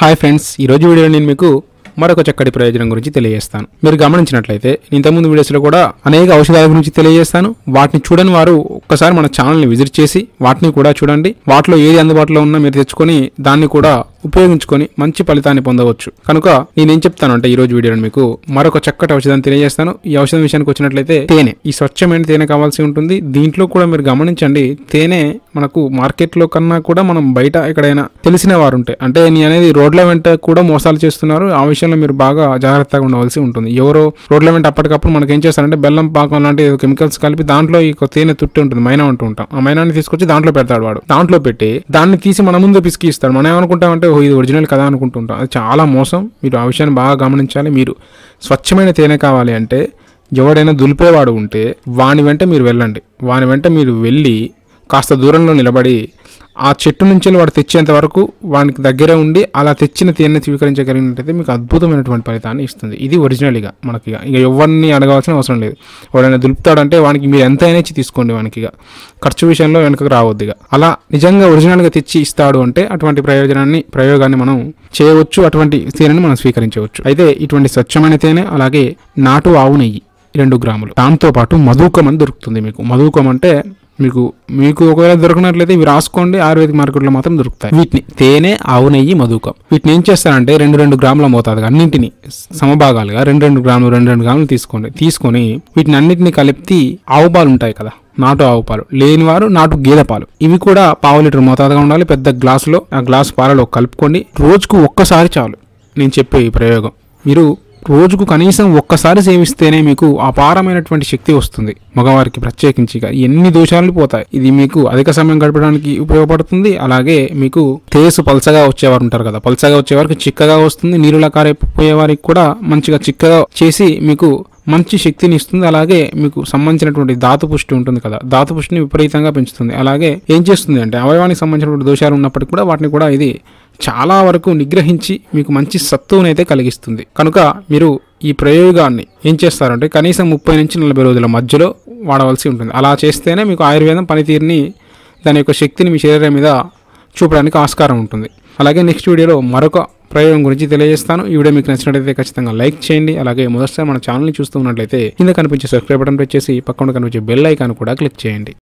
hi friends ఈ రోజు వీడియోలో నేను మీకు మరొక చక్కటి ప్రయోజనం గురించి తెలియజేస్తాను మీరు గమనించినట్లయితే ఇంతకుముందు వీడియోస్లో కూడా అనేక ఔషధాల గురించి తెలియజేస్తాను వాటిని చూడని వారు ఒక్కసారి మన ఛానల్ని విజిట్ చేసి వాటిని కూడా చూడండి వాటిలో ఏది అందుబాటులో ఉన్నా మీరు తెచ్చుకొని దాన్ని కూడా ఉపయోగించుకొని మంచి ఫలితాన్ని పొందవచ్చు కనుక నేనేం చెప్తానంటే ఈ రోజు వీడియోలో మీకు మరొక చక్కటి ఔషధాన్ని తెలియజేస్తాను ఈ ఔషధం విషయానికి వచ్చినట్లయితే తేనె ఈ స్వచ్ఛమైన తేనె కావాల్సి ఉంటుంది దీంట్లో కూడా మీరు గమనించండి తేనె మనకు మార్కెట్లో కన్నా కూడా మనం బయట ఎక్కడైనా తెలిసిన వారు ఉంటే అంటే నీ అనేది రోడ్ల వెంట కూడా మోసాలు చేస్తున్నారు ఆ విషయంలో మీరు బాగా జాగ్రత్తగా ఉండవలసి ఉంటుంది ఎవరో రోడ్ల వెంట అప్పటికప్పుడు మనకి ఏం చేస్తారంటే బెల్లం పాకం లాంటి కెమికల్స్ కలిపి దాంట్లో ఈ తేనె తుట్టి ఉంటుంది మైనా అంటూ ఉంటాం ఆ మైనాన్ని తీసుకొచ్చి దాంట్లో పెడతాడు వాడు దాంట్లో పెట్టి దాన్ని తీసి మన ముందు పిసికి ఇస్తాడు మనం ఏమనుకుంటామంటే ఓ ఇది ఒరిజినల్ కదా అనుకుంటుంటాం అది చాలా మోసం మీరు ఆ విషయాన్ని బాగా గమనించాలి మీరు స్వచ్ఛమైన తేనె కావాలి అంటే ఎవడైనా దులిపేవాడు ఉంటే వాని వెంట మీరు వెళ్ళండి వాని వెంట మీరు వెళ్ళి కాస్త దూరంలో నిలబడి ఆ చెట్టు నుంచి వాడు తెచ్చేంత వరకు వానికి దగ్గర ఉండి అలా తెచ్చిన తేనె స్వీకరించగలిగినట్టయితే మీకు అద్భుతమైనటువంటి ఫలితాన్ని ఇస్తుంది ఇది ఒరిజినల్గా మనకి ఇక ఇక ఎవరిని అడగాల్సిన అవసరం లేదు వాడైనా దులుపుతాడంటే వానికి మీరు ఎంత అయినా ఇచ్చి తీసుకోండి వానికి ఇక ఖర్చు విషయంలో వెనకకు రావద్దు ఇక అలా నిజంగా ఒరిజినల్గా తెచ్చి ఇస్తాడు అంటే అటువంటి ప్రయోజనాన్ని ప్రయోగాన్ని మనం చేయవచ్చు అటువంటి తేనెని మనం స్వీకరించవచ్చు అయితే ఇటువంటి స్వచ్ఛమైన తేనె అలాగే నాటు ఆవు నెయ్యి రెండు గ్రాములు దాంతో పాటు మధుకం అని దొరుకుతుంది మీకు మధుకం అంటే మీకు మీకు ఒకవేళ దొరికినట్లయితే ఇవి రాసుకోండి ఆయుర్వేదిక్ మార్కెట్లో మాత్రం దొరుకుతాయి వీటిని తేనె ఆవు నెయ్యి మధుకం వీటిని ఏం చేస్తారంటే రెండు రెండు గ్రాముల మోతాదుగా అన్నింటిని సమభాగాలుగా రెండు రెండు గ్రాములు రెండు రెండు గ్రాములు తీసుకోండి తీసుకొని వీటిని అన్నింటిని కలిపి ఆవు పాలు ఉంటాయి కదా నాటు ఆవు పాలు లేనివారు నాటు గేదె పాలు ఇవి కూడా పావు లీటర్ మోతాదుగా ఉండాలి పెద్ద గ్లాసులో ఆ గ్లాసు పాలలో కలుపుకోండి రోజుకు ఒక్కసారి చాలు నేను చెప్పే ఈ ప్రయోగం మీరు రోజుకు కనీసం ఒక్కసారి సేవిస్తేనే మీకు అపారమైనటువంటి శక్తి వస్తుంది మగవారికి ప్రత్యేకించి ఇక ఎన్ని దోషాలు పోతాయి ఇది మీకు అధిక సమయం గడపడానికి ఉపయోగపడుతుంది అలాగే మీకు తేసు పల్చగా వచ్చేవారు ఉంటారు కదా పల్చగా వచ్చేవారికి చిక్కగా వస్తుంది నీరులా కారిపోయే వారికి కూడా మంచిగా చిక్కగా చేసి మీకు మంచి శక్తిని ఇస్తుంది అలాగే మీకు సంబంధించినటువంటి ధాతు పుష్టి ఉంటుంది కదా ధాతు పుష్టిని విపరీతంగా పెంచుతుంది అలాగే ఏం చేస్తుంది అంటే అవయవానికి సంబంధించినటువంటి దోషాలు ఉన్నప్పటికీ కూడా వాటిని కూడా ఇది చాలా వరకు నిగ్రహించి మీకు మంచి సత్తువునైతే కలిగిస్తుంది కనుక మీరు ఈ ప్రయోగాన్ని ఏం చేస్తారంటే కనీసం ముప్పై నుంచి నలభై రోజుల మధ్యలో వాడవలసి ఉంటుంది అలా చేస్తేనే మీకు ఆయుర్వేదం పనితీరుని దాని యొక్క శక్తిని మీ శరీరం మీద చూపడానికి ఆస్కారం ఉంటుంది అలాగే నెక్స్ట్ వీడియోలో మరొక ప్రయోగం గురించి తెలియజేస్తాను ఈ వీడియో మీకు నచ్చినట్లయితే ఖచ్చితంగా లైక్ చేయండి అలాగే మొదటిసారి మన ఛానల్ని చూస్తూ ఉన్నట్లయితే కింద కనిపించే సబ్స్క్రైబ్ బటన్ ప్రెస్ చేసి పక్కన కనిపించే బెల్ ఐకాన్ కూడా క్లిక్ చేయండి